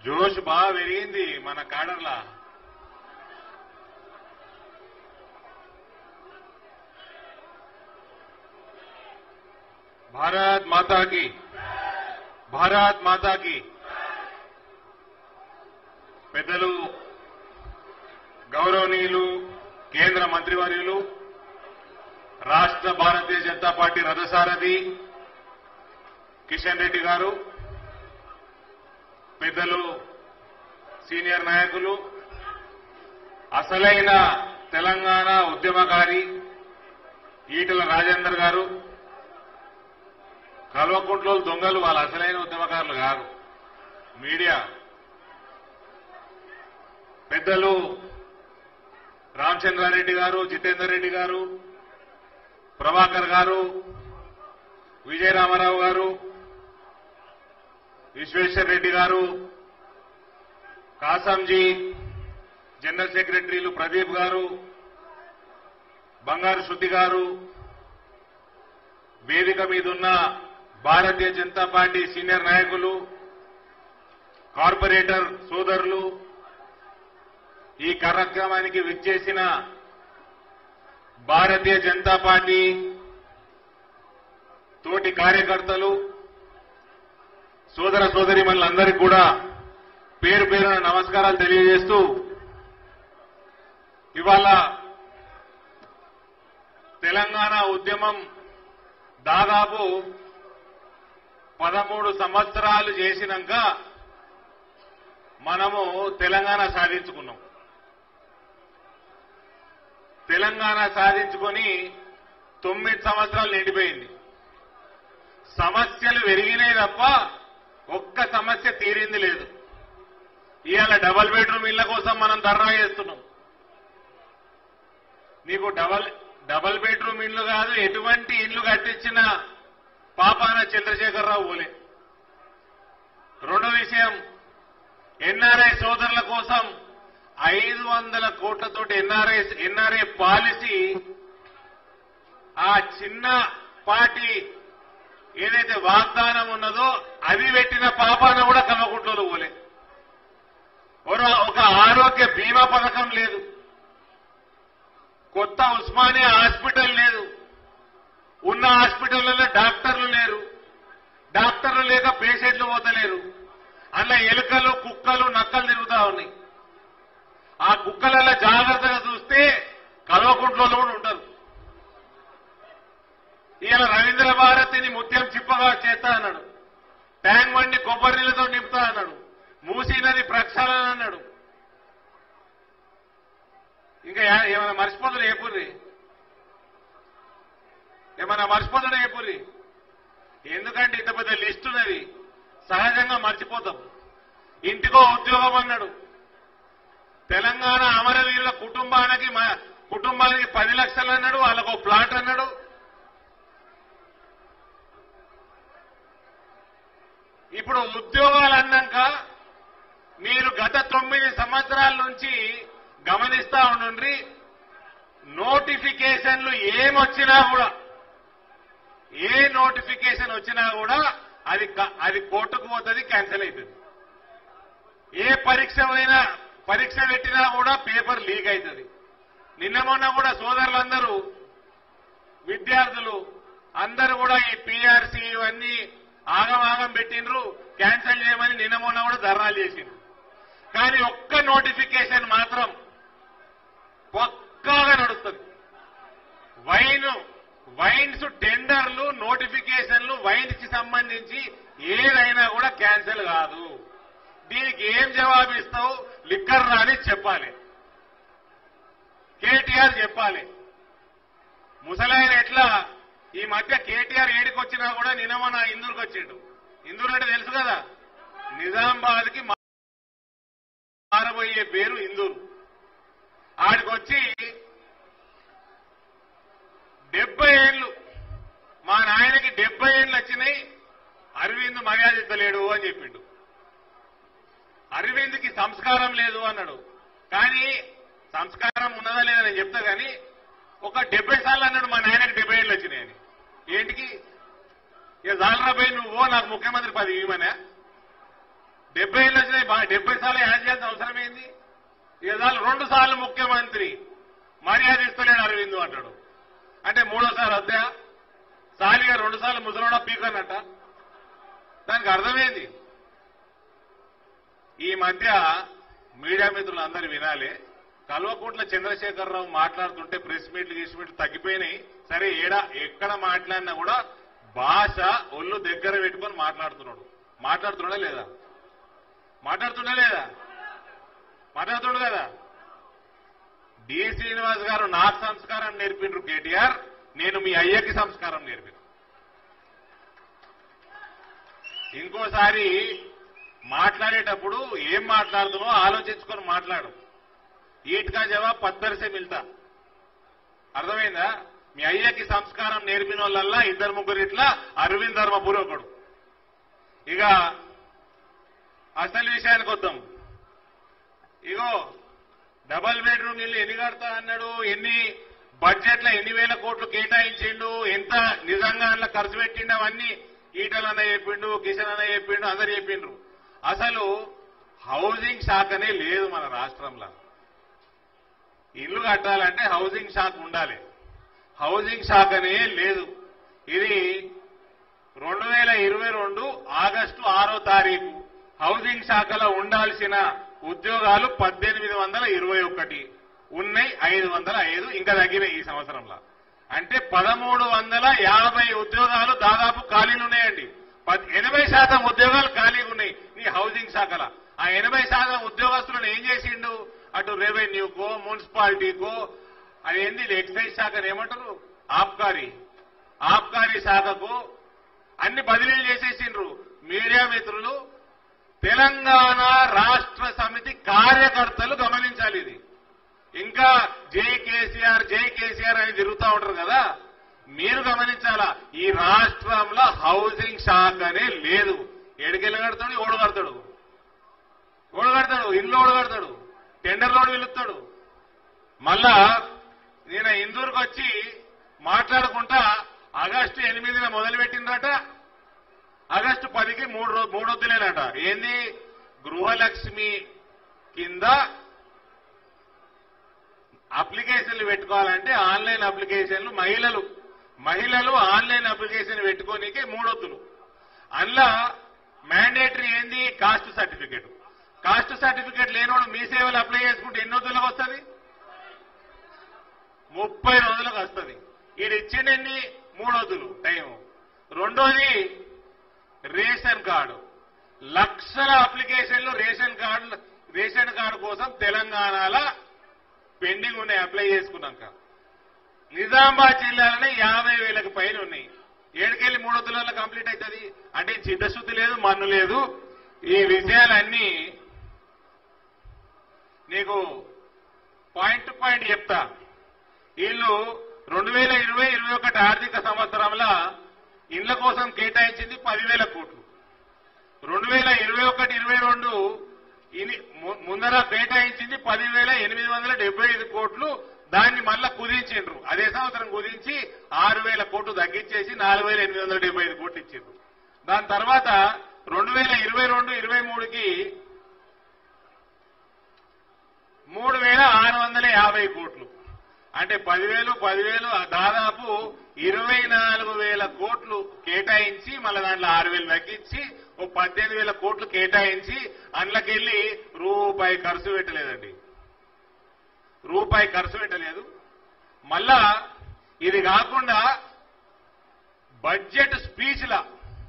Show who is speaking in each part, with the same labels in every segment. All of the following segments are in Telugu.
Speaker 1: జోష్ బాగా పెరిగింది మన కాడర్లా భారత్ మాతాకి భారత్ మాతాకి పెద్దలు గౌరవనీయులు కేంద్ర మంత్రివర్యులు రాష్ట్ర భారతీయ జనతా పార్టీ రథసారథి కిషన్ రెడ్డి గారు పెద్దలు సీనియర్ నాయకులు అసలైన తెలంగాణ ఉద్యమకారి ఈటల రాజేందర్ గారు కల్వకుంట్లో దొంగలు వాళ్ళ అసలైన ఉద్యమకారులు కాదు మీడియా పెద్దలు రామచంద్రారెడ్డి గారు జితేందర్ రెడ్డి గారు ప్రభాకర్ గారు విజయరామారావు గారు విశ్వేశ్వర్ రెడ్డి గారు కాసంజీ జనరల్ సెక్రటరీలు ప్రదీప్ గారు బంగారు శృతి గారు వేదిక మీదున్న భారతీయ జనతా పార్టీ సీనియర్ నాయకులు కార్పొరేటర్ సోదరులు ఈ కార్యక్రమానికి విచ్చేసిన భారతీయ జనతా పార్టీ తోటి కార్యకర్తలు సోదర సోదరి మనందరికీ కూడా పేరు పేరున నమస్కారాలు తెలియజేస్తూ ఇవాళ తెలంగాణ ఉద్యమం దాదాపు పదమూడు సంవత్సరాలు చేసినాక మనము తెలంగాణ సాధించుకున్నాం తెలంగాణ సాధించుకొని తొమ్మిది సంవత్సరాలు నిండిపోయింది సమస్యలు పెరిగినాయి తప్ప ఒక్క సమస్య తీరింది లేదు ఇవాళ డబల్ బెడ్రూమ్ ఇళ్ల కోసం మనం ధర్నా చేస్తున్నాం నీకు డబల్ డబల్ బెడ్రూమ్ ఇల్లు కాదు ఎటువంటి ఇల్లు కట్టించిన పాపాన చంద్రశేఖరరావు ఓలే రెండో విషయం ఎన్ఆర్ఐ సోదరుల కోసం ఐదు వందల కోట్లతోటి ఎన్ఆర్ఐ ఎన్ఆర్ఐ పాలసీ ఆ చిన్న పార్టీ ఏదైతే వాగ్దానం ఉన్నదో అది పెట్టిన పాపాన కూడా కల్వకుంట్లో పోలే ఒక- ఒక ఆరోగ్య బీమా పథకం లేదు కొత్త ఉస్మానియా హాస్పిటల్ లేదు ఉన్న హాస్పిటల్లో డాక్టర్లు లేరు డాక్టర్లు లేక పేషెంట్లు పోతలేరు అందులో ఎలుకలు కుక్కలు నక్కలు తిరుగుతా ఉన్నాయి ఆ కుక్కలలో జాగ్రత్తగా చూస్తే కల్వకుంట్లో కూడా ఉంటారు ఇవాళ రవీంద్ర భారతిని ముత్యం చిప్పగా చేస్తా అన్నాడు ట్యాంక్ బండి కొబ్బరి నీళ్ళతో నింపుతా అన్నాడు మూసీ నది ప్రక్షాళన అన్నాడు ఇంకా యా- ఏమైనా మర్చిపోతున్నా ఏపుర్రి ఏమైనా మర్చిపోతున్నా ఏపుర్రి ఎందుకంటే ఇంత పెద్ద లిస్ట్ ఉన్నది సహజంగా మర్చిపోతాం ఇంటికో ఉద్యోగం అన్నాడు తెలంగాణ అమరవీరుల కుటుంబానికి మ- కుటుంబానికి పది లక్షలు అన్నాడు వాళ్ళకు ఒక ప్లాట్ అన్నాడు ఇప్పుడు ఉద్యోగాలు అన్నాక మీరు గత తొమ్మిది సంవత్సరాల నుంచి గమనిస్తా ఉండండి నోటిఫికేషన్లు ఏమొచ్చినా కూడా ఏ నోటిఫికేషన్ వచ్చినా కూడా అది క- అది కోర్టుకు పోతుంది క్యాన్సిల్ అవుతుంది ఏ పరీక్ష అయినా పరీక్ష పెట్టినా కూడా పేపర్ లీక్ అవుతుంది నిన్న మొన్న కూడా సోదరులందరూ విద్యార్థులు అందరూ కూడా ఈ పీఆర్సీ ఇవన్నీ ఆగం ఆగం పెట్టిండ్రు క్యాన్సిల్ చేయమని నిన్న మొన్న కూడా ధర్నాలు చేసిండ్రు కానీ ఒక్క నోటిఫికేషన్ మాత్రం పక్కాగా నడుస్తుంది వైన్ వైన్స్ టెండర్లు నోటిఫికేషన్లు వైన్స్ కి సంబంధించి ఏదైనా కూడా క్యాన్సిల్ కాదు దీనికి ఏం జవాబిస్తావు లిక్కర్ రాని చెప్పాలి కేటీఆర్ చెప్పాలి ముసలాయన ఎట్లా ఈ మధ్య కేటీఆర్ ఏడికి వచ్చినా కూడా నిన్న మన ఇందూరుకు వచ్చిండు ఇందూరు అంటే తెలుసు కదా నిజామాబాద్ కి మారబోయే పేరు ఇందూరు ఆడికొచ్చి డెబ్బై ఏళ్ళు మా నాయనకి డెబ్బై ఏళ్ళు వచ్చినాయి అరవింద్ మర్యాద ఇస్తలేడు అని చెప్పిండు అరవింద్కి సంస్కారం లేదు అన్నాడు కానీ సంస్కారం ఉన్నదా లేదా నేను చెప్తా కానీ ఒక డెబ్బై సార్లు అన్నాడు మా నాయనకి డెబ్బై ఏళ్ళు వచ్చినాయని ఏంటికి ఇక జాలరాబాయి నువ్వు నాకు ముఖ్యమంత్రి పదవి ఇవ్వమనా డెబ్బై ఏళ్ళు వచ్చినాయి బా- డెబ్బై సార్లు యాడ్ చేయాల్సిన అవసరం ఏంది ఇక చాలు రెండు సార్లు ముఖ్యమంత్రి మర్యాద ఇస్తలేడు అరవింద్ అంటాడు అంటే మూడోసారి వద్దా సాలిగా రెండు సార్లు ముసలోడా పీకన్నట్ట దానికి అర్థమైంది ఈ మధ్య మీడియా మిత్రులు అందరూ వినాలి కల్వకుంట్ల చంద్రశేఖరరావు మాట్లాడుతుంటే ప్రెస్ మీట్లు గీస్ మీట్లు తగ్గిపోయినాయి సరే ఏడా ఎక్కడ మాట్లాడినా కూడా భాష ఒళ్ళు దగ్గర పెట్టుకొని మాట్లాడుతున్నాడు మాట్లాడుతున్నాడా లేదా మాట్లాడుతుండా లేదా మాట్లాడుతుండు కదా డి శ్రీనివాస్ గారు నాకు సంస్కారం నేర్పిండ్రు కేటీఆర్ నేను మీ అయ్యకి సంస్కారం నేర్పిన ఇంకోసారి మాట్లాడేటప్పుడు ఏం మాట్లాడుతున్నావో ఆలోచించుకొని మాట్లాడు ఈట్కా జవాబ్ పద్దరిసే మిల్తా అర్థమైందా మీ అయ్యకి సంస్కారం నేర్పిన వాళ్ళల్లా ఇద్దరు ముగ్గురు ఇట్లా అరవింద్ ధర్మపురి ఒకడు ఇక అసలు విషయానికి వద్దాం ఇగో డబల్ బెడ్రూమ్ ఇల్లు ఎన్ని కడతా అన్నాడు ఎన్ని బడ్జెట్లో ఎన్ని వేల కోట్లు కేటాయించిండు ఎంత నిజంగా అందులో ఖర్చు పెట్టిండు అవన్నీ ఈటల్ అన్న చెప్పిండు కిషన్ అన్న చెప్పిండు అందరు చెప్పిండ్రు అసలు హౌసింగ్ శాఖనే లేదు మన రాష్ట్రంలో ఇల్లు కట్టాలంటే హౌసింగ్ శాఖ ఉండాలి హౌసింగ్ శాఖనే లేదు ఇది రెండు వేల ఇరవై రెండు ఆగస్టు ఆరో తారీఖు హౌసింగ్ శాఖలో ఉండాల్సిన ఉద్యోగాలు పద్దెనిమిది వందల ఇరవై ఒకటి ఉన్నాయి ఐదు వందల ఐదు ఇంకా తగ్గినాయి ఈ సంవత్సరంలో అంటే పదమూడు వందల యాభై ఉద్యోగాలు దాదాపు ఖాళీలు ఉన్నాయండి పద్- ఎనభై శాతం ఉద్యోగాలు ఖాళీగా ఉన్నాయి ఈ హౌసింగ్ శాఖలో ఆ ఎనభై శాతం ఉద్యోగస్తులను ఏం చేసిండు అటు రెవెన్యూకో మున్సిపాలిటీకో అదేంది ఇది ఎక్సైజ్ శాఖను ఏమంటారు ఆబ్కారీ ఆబ్కారీ శాఖకు అన్ని బదిలీలు చేసేసిండ్రు మీడియా మిత్రులు తెలంగాణ రాష్ట్ర సమితి కార్యకర్తలు గమనించాలి ఇది ఇంకా జై కేసీఆర్ జై కేసీఆర్ అని తిరుగుతూ ఉంటారు కదా మీరు గమనించాలా ఈ రాష్ట్రంలో హౌసింగ్ శాఖనే లేదు ఏడుకెళ్ళి కడతాడు ఓడు కడతాడు ఓడు కడతాడు ఇల్లు ఓడు కడతాడు టెండర్లోడు పిలుస్తాడు మళ్ళా నేను ఇందూరుకు వచ్చి మాట్లాడుకుంటా ఆగస్టు ఎనిమిదిన మొదలుపెట్టిందట ఆగస్టు పదికి మూడు రో- మూడు వద్దులేనట ఏంది గృహలక్ష్మి కింద అప్లికేషన్లు పెట్టుకోవాలంటే ఆన్లైన్ అప్లికేషన్లు మహిళలు మహిళలు ఆన్లైన్ అప్లికేషన్ పెట్టుకోనికే మూడొద్దులు అందులో మ్యాండేటరీ ఏంది కాస్ట్ సర్టిఫికేట్ కాస్ట్ సర్టిఫికేట్ లేనోడు మీ సేవలు అప్లై చేసుకుంటే ఎన్ని వద్దులకు వస్తుంది ముప్పై రోజులకు వస్తుంది ఇది ఇచ్చిండెన్ని మూడు వద్దులు టైం రెండోది రేషన్ కార్డు లక్షల అప్లికేషన్లు రేషన్ కార్డు రేషన్ కార్డు కోసం తెలంగాణలో పెండింగ్ ఉన్నాయి అప్లై చేసుకున్నాక నిజామాబాద్ జిల్లాలోనే యాభై వేలకు పైన ఉన్నాయి ఏడుకెళ్ళి మూడు వందల కంప్లీట్ అవుతుంది అంటే చిత్తశుద్ధి లేదు మన్ను లేదు ఈ విషయాలన్నీ నీకు పాయింట్ టు పాయింట్ చెప్తా వీళ్ళు రెండు వేల ఇరవై ఇరవై ఒకటి ఆర్థిక సంవత్సరంలో ఇండ్ల కోసం కేటాయించింది పదివేల కోట్లు రెండు వేల ఇరవై ఒకటి ఇరవై రెండు ఇని- ము- ముందర కేటాయించింది పదివేల ఎనిమిది వందల డెబ్బై ఐదు కోట్లు దాన్ని మళ్ళా కుదించిండ్రు అదే సంవత్సరం కుదించి ఆరు వేల కోట్లు తగ్గించేసి నాలుగు వేల ఎనిమిది వందల డెబ్బై ఐదు కోట్లు ఇచ్చిండ్రు దాని తర్వాత రెండు వేల ఇరవై రెండు ఇరవై మూడుకి మూడు వేల ఆరు వందల యాభై కోట్లు అంటే పదివేలు పదివేలు ఆ దాదాపు ఇరవై నాలుగు వేల కోట్లు కేటాయించి మళ్ళీ దాంట్లో ఆరు వేలు తగ్గించి ఓ పద్దెనిమిది వేల కోట్లు కేటాయించి అందులోకెళ్ళి రూపాయి ఖర్చు పెట్టలేదండి రూపాయి ఖర్చు పెట్టలేదు మళ్ళా ఇది కాకుండా బడ్జెట్ స్పీచ్ల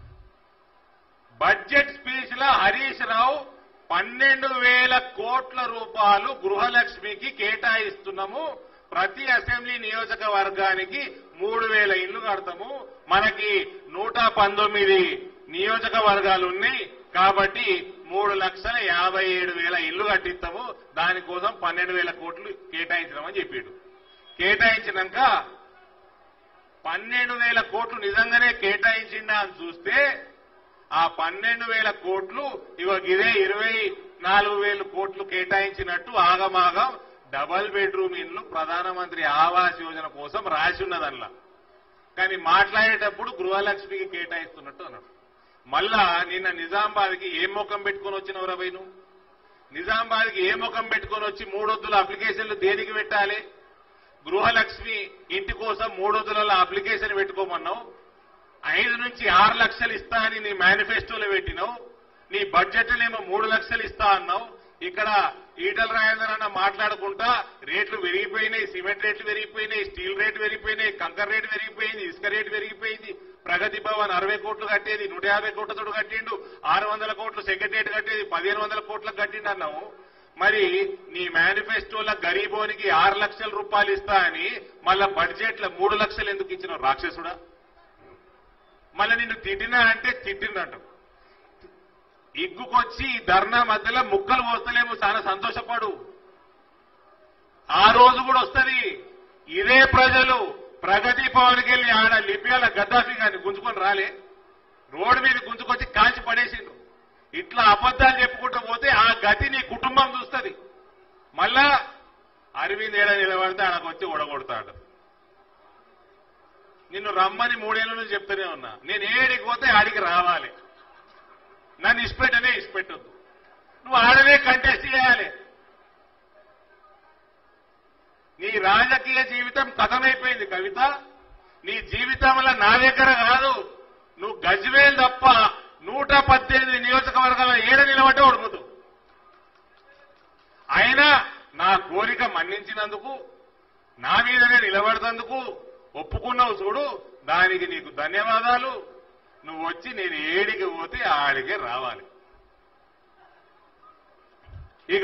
Speaker 1: బడ్జెట్ స్పీచ్ లో హరీష్ రావు పన్నెండు వేల కోట్ల రూపాయలు గృహలక్ష్మికి కేటాయిస్తున్నాము ప్రతి అసెంబ్లీ నియోజకవర్గానికి మూడు వేల ఇళ్లు కడతాము మనకి నూట పంతొమ్మిది నియోజకవర్గాలు ఉన్నాయి కాబట్టి మూడు లక్షల యాభై ఏడు వేల ఇల్లు కట్టిస్తాము దానికోసం పన్నెండు వేల కోట్లు కేటాయించడమని చెప్పిండు కేటాయించినాక పన్నెండు వేల కోట్లు నిజంగానే కేటాయించిందా అని చూస్తే ఆ పన్నెండు వేల కోట్లు ఇవ ఇదే ఇరవై నాలుగు వేల కోట్లు కేటాయించినట్టు ఆగమాగం డబల్ బెడ్రూమ్ ఇల్లు ప్రధానమంత్రి ఆవాస్ యోజన కోసం రాసి ఉన్నదల్లా కానీ మాట్లాడేటప్పుడు గృహలక్ష్మికి కేటాయిస్తున్నట్టు అన్నాడు మళ్ళా నిన్న నిజామాబాద్కి ఏ ముఖం పెట్టుకొని వచ్చినవరా పోయి నువ్వు నిజామాబాద్కి ఏ ముఖం పెట్టుకొని వచ్చి మూడొద్దుల అప్లికేషన్లు దేనికి పెట్టాలి గృహలక్ష్మి ఇంటి కోసం మూడొద్దుల అప్లికేషన్ పెట్టుకోమన్నావు ఐదు నుంచి ఆరు లక్షలు ఇస్తా అని నీ మేనిఫెస్టోలో పెట్టినావు నీ బడ్జెట్ ఏమో మూడు లక్షలు ఇస్తా అన్నావు ఇక్కడ ఈటల రాజేందర్ అన్న మాట్లాడుకుంటా రేట్లు పెరిగిపోయినాయి సిమెంట్ రేట్లు పెరిగిపోయినాయి స్టీల్ రేటు పెరిగిపోయినాయి కంకర్ రేటు పెరిగిపోయింది ఇసుక రేటు పెరిగిపోయింది ప్రగతి భవన్ అరవై కోట్లు కట్టేది నూట యాభై కోట్లతో కట్టిండు ఆరు వందల కోట్లు సెక్రటరియట్ కట్టేది పదిహేను వందల కోట్లకు కట్టిండు అన్నావు మరి నీ మేనిఫెస్టోలో గరీబోనికి ఆరు లక్షల రూపాయలు ఇస్తా అని మళ్ళా బడ్జెట్ లో మూడు లక్షలు ఎందుకు ఇచ్చిన రాక్షసుడా మళ్ళీ నిన్ను తిట్టినా అంటే తిట్టిందంట ఇగ్గుకొచ్చి ఈ ధర్నా మధ్యలో ముక్కలు పోస్తలేము చాలా సంతోషపడు ఆ రోజు కూడా వస్తది ఇదే ప్రజలు ప్రగతి భవన్కి వెళ్ళి ఆడ లిబియాల గద్దాఫీ గారిని గుంజుకొని రాలే రోడ్డు మీద గుంజుకొచ్చి కాల్చి పడేసిండు ఇట్లా అబద్దాలు చెప్పుకుంటూ పోతే ఆ గతి నీ కుటుంబం చూస్తుంది మళ్ళా అరవింద్ ఏడా నిలబడితే ఆయనకు వచ్చి ఓడగొడతాడు నిన్ను రమ్మని మూడేళ్ల నుంచి చెప్తూనే ఉన్నా నేను ఏడికి పోతే ఆడికి రావాలి నన్ను ఇష్టపెట్టనే ఇష్టపెట్టొద్దు నువ్వు ఆడనే కంటెస్ట్ చేయాలి నీ రాజకీయ జీవితం కథమైపోయింది కవిత నీ జీవితంలో నా దగ్గర కాదు నువ్వు గజ్వేల్ తప్ప నూట పద్దెనిమిది నియోజకవర్గాల ఏడ నిలబడ్డ ఉడుకుతూ అయినా నా కోరిక మన్నించినందుకు నా మీదనే నిలబడతందుకు ఒప్పుకున్నావు చూడు దానికి నీకు ధన్యవాదాలు నువ్వు వచ్చి నేను ఏడికి పోతే ఆడికే రావాలి ఇక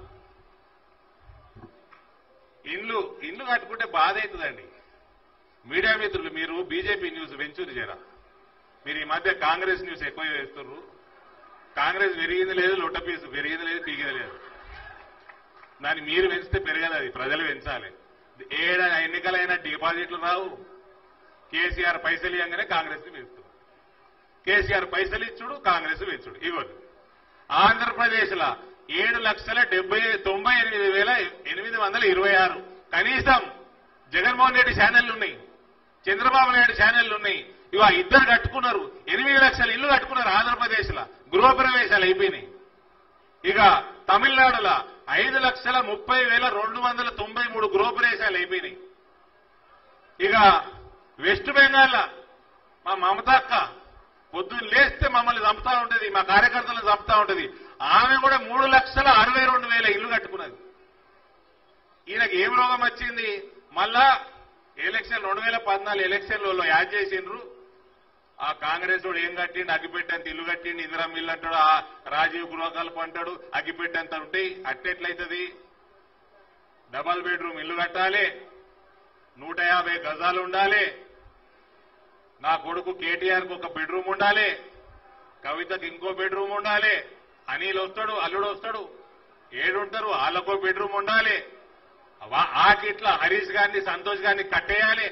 Speaker 1: ఇల్లు ఇల్లు కట్టుకుంటే బాధ అవుతుందండి మీడియా మిత్రులు మీరు బీజేపీ న్యూస్ వెంచూరు చేరా మీరు ఈ మధ్య కాంగ్రెస్ న్యూస్ ఎక్కువ వేస్తున్నారు కాంగ్రెస్ పెరిగింది లేదు లొట్టపీసు పెరిగింది లేదు పీగింది లేదు దాన్ని మీరు పెంచితే పెరగదు అది ప్రజలు పెంచాలి ఏడ ఎన్నికలైన డిపాజిట్లు రావు కేసీఆర్ పైసలు ఇవ్వగానే కాంగ్రెస్ ని పెంచుతారు కేసీఆర్ పైసలు ఇచ్చుడు కాంగ్రెస్ పెంచుడు ఇవ్వదు ఆంధ్రప్రదేశ్ లా ఏడు లక్షల డెబ్బై తొంభై ఎనిమిది వేల ఎనిమిది వందల ఇరవై ఆరు కనీసం జగన్మోహన్ రెడ్డి ఛానళ్లు ఉన్నాయి చంద్రబాబు నాయుడు ఛానళ్లు ఉన్నాయి ఇవ ఇద్దరు కట్టుకున్నారు ఎనిమిది లక్షల ఇల్లు కట్టుకున్నారు ఆంధ్రప్రదేశ్ లా గృహప్రవేశాలు అయిపోయినాయి ఇక తమిళనాడులో ఐదు లక్షల ముప్పై వేల రెండు వందల తొంభై మూడు గృహప్రవేశాలు అయిపోయినాయి ఇక వెస్ట్ బెంగాల్ మా మమత అక్క పొద్దున్న లేస్తే మమ్మల్ని చంపుతా ఉంటది మా కార్యకర్తలను చంపుతా ఉంటది ఆమె కూడా మూడు లక్షల అరవై రెండు వేల ఇల్లు కట్టుకున్నది ఈయనకి ఏం రోగం వచ్చింది మళ్ళా ఎలక్షన్ రెండు వేల పద్నాలుగు ఎలక్షన్లలో యాడ్ చేసిండ్రు ఆ కాంగ్రెస్ వాడు ఏం కట్టిండు అగ్గిపెట్టంత ఇల్లు కట్టిండు ఇందిరా మిల్లు అంటాడు ఆ రాజీవ్ గృహకల్ప అంటాడు అగ్గిపెట్టంత ఉంటాయి అట్టెట్లయితది డబల్ బెడ్రూమ్ ఇల్లు కట్టాలి నూట యాభై గజాలు ఉండాలి నా కొడుకు కేటీఆర్ కు ఒక బెడ్రూమ్ ఉండాలి కవితకి ఇంకో బెడ్రూమ్ ఉండాలి అనిల్ వస్తాడు అల్లుడు వస్తాడు ఏడుంటారు వాళ్ళకో బెడ్రూమ్ ఉండాలి వా- ఆకిట్ల హరీష్ గారిని సంతోష్ గారిని కట్టేయాలి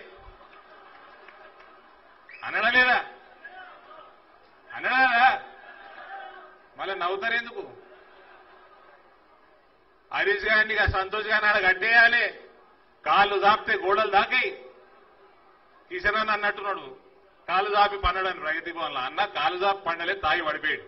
Speaker 1: అనడలేదా అనడా మళ్ళీ నవ్వుతారు ఎందుకు హరీష్ గారిని ఇక సంతోష్ గారిని ఆడ కట్టేయాలి కాళ్ళు దాపితే గోడలు దాకి కిషన్ అన్న అన్నట్టున్నాడు కాలు దాపి పన్నడని ప్రగతి భవన్లో అన్న కాలు దాపి పండలే తాగి పడిపోయాడు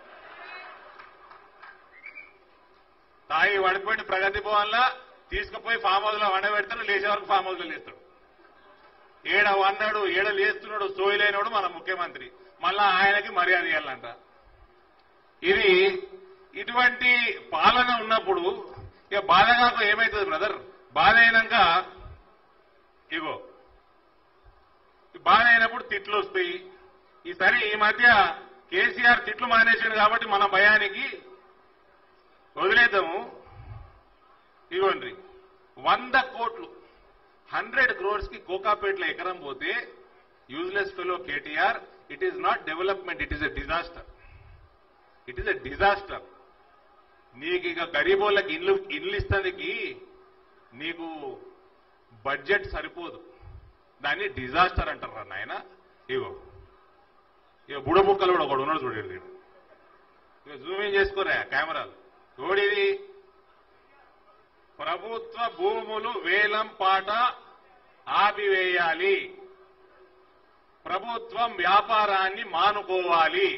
Speaker 1: తాగి పడిపోయిన ప్రగతి భవన్లో తీసుకుపోయి ఫామ్ హౌస్ లో వండబెడతాడు లేచే వరకు ఫామ్ హౌస్ లో లేస్తాడు ఏడ వన్నాడు ఏడ లేస్తున్నాడు సోయిలైనడు మన ముఖ్యమంత్రి మళ్ళా ఆయనకి మర్యాద ఇవ్వాలంట ఇది ఇటువంటి పాలన ఉన్నప్పుడు ఇక బాధ కాక ఏమవుతుంది బ్రదర్ బాధ అయినాక ఇగో ఈ బాధ అయినప్పుడు తిట్లు వస్తాయి ఈసారి ఈ మధ్య కేసీఆర్ తిట్లు మానేసాడు కాబట్టి మన భయానికి వదిలేద్దాము ఇవ్వండి వంద కోట్లు హండ్రెడ్ క్రోర్స్ కి కోకాపేటలో ఎకరం పోతే useless fellow KTR it is not development it is a disaster it is a disaster నీకు ఇక గరీబోళ్ళకి ఇల్లు ఇల్లు ఇస్తానికి నీకు బడ్జెట్ సరిపోదు దాన్ని డిజాస్టర్ అంటారు నాయన ఇగో ఇక బుడబుక్కలు కూడా ఒకడు ఉన్నాడు చూడండి వీడు. ఇక జూమ్ ఇన్ చేసుకోరా కెమెరాలు చూడిది ప్రభుత్వ భూములు వేలం పాట ఆపివేయాలి ప్రభు ప్రభుత్వం వ్యాపారాన్ని మానుకోవాలి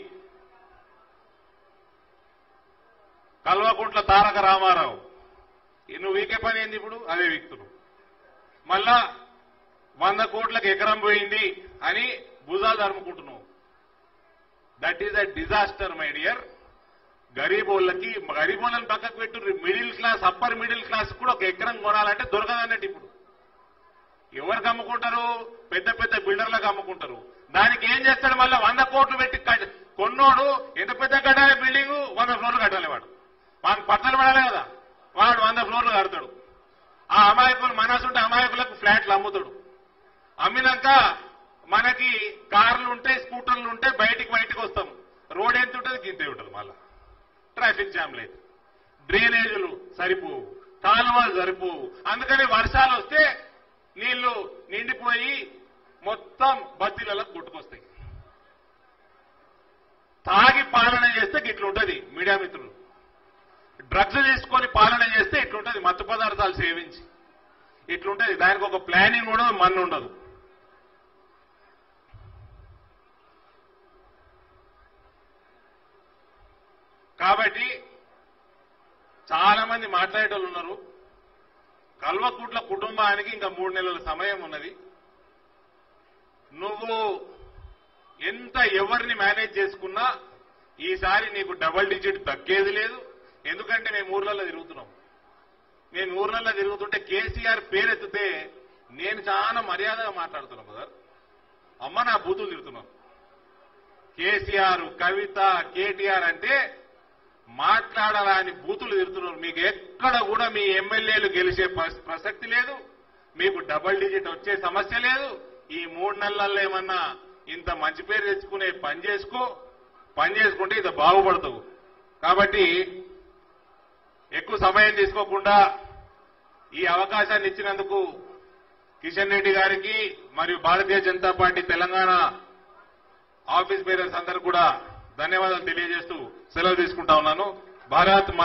Speaker 1: కల్వకుంట్ల తారక రామారావు ఈ నువ్వు వీకే పని ఏంది ఇప్పుడు అదే వీక్తున్నావు మళ్ళా వంద కోట్లకు ఎకరం పోయింది అని భుజాలు తరుముకుంటున్నావు that is a disaster my dear గరీబోళ్ళకి గరీబోళ్ళని పక్కకు పెట్టు middle class upper middle class కూడా ఒక ఎకరం కొనాలంటే దొరకదన్నట్టు ఇప్పుడు ఎవరికి అమ్ముకుంటారు పెద్ద పెద్ద బిల్డర్లకు అమ్ముకుంటారు దానికి ఏం చేస్తాడు మళ్ళీ వంద కోట్లు పెట్టి కట్- కొన్నోడు ఎంత పెద్ద కట్టాలి బిల్డింగ్ వంద ఫ్లోర్లు కట్టాలి వాడు వాడికి పట్టలు పడాలి కదా వాడు వంద ఫ్లోర్లు కడతాడు ఆ అమాయకులు మనసుంటే అమాయకులకు ఫ్లాట్లు అమ్ముతాడు అమ్మినాక మనకి కార్లు ఉంటాయి స్కూటర్లు ఉంటాయి బయటికి బయటికి వస్తాం రోడ్ ఎంత ఉంటుంది గింతే ఉంటుంది మళ్ళా ట్రాఫిక్ జామ్ లేదు డ్రైనేజీలు సరిపోవు కాలువలు సరిపోవు అందుకని వర్షాలు వస్తే నీళ్లు నిండిపోయి మొత్తం బత్తీలలో కొట్టుకొస్తాయి తాగి పాలన చేస్తే ఇట్లుంటది మీడియా మిత్రులు డ్రగ్స్ తీసుకొని పాలన చేస్తే ఇట్లుంటది మత్తు పదార్థాలు సేవించి ఇట్లుంటది దానికి ఒక ప్లానింగ్ కూడా మన్ను ఉండదు కాబట్టి చాలా మంది మాట్లాడేటోళ్ళు ఉన్నారు కల్వకుట్ల కుటుంబానికి ఇంకా మూడు నెలల సమయం ఉన్నది నువ్వు ఎంత ఎవరిని మేనేజ్ చేసుకున్నా ఈసారి నీకు డబల్ డిజిట్ దక్కేది లేదు ఎందుకంటే మేము ఊర్లలో తిరుగుతున్నాం మేము ఊర్లలో తిరుగుతుంటే కేసీఆర్ పేరెత్తితే నేను చాలా మర్యాదగా మాట్లాడుతున్నాను కదా అమ్మ నా బూతులు తిరుగుతున్నాను కేసీఆర్ కవిత కేటీఆర్ అంటే మాట్లాడాలని బూతులు తిరుగుతున్నారు మీకు ఎక్కడ కూడా మీ ఎమ్మెల్యేలు గెలిచే ప్రస- ప్రసక్తి లేదు మీకు డబల్ డిజిట్ వచ్చే సమస్య లేదు ఈ మూడు నెలల్లో ఏమన్నా ఇంత మంచి పేరు తెచ్చుకునే పని చేసుకో పని చేసుకుంటే ఇంత బాగుపడతావు కాబట్టి ఎక్కువ సమయం తీసుకోకుండా ఈ అవకాశాన్ని ఇచ్చినందుకు కిషన్ రెడ్డి గారికి మరియు Bharatiya Janata party Telangana office bearers అందరూ కూడా ధన్యవాదాలు తెలియజేస్తూ సెలవు తీసుకుంటా ఉన్నాను భారత్ మా-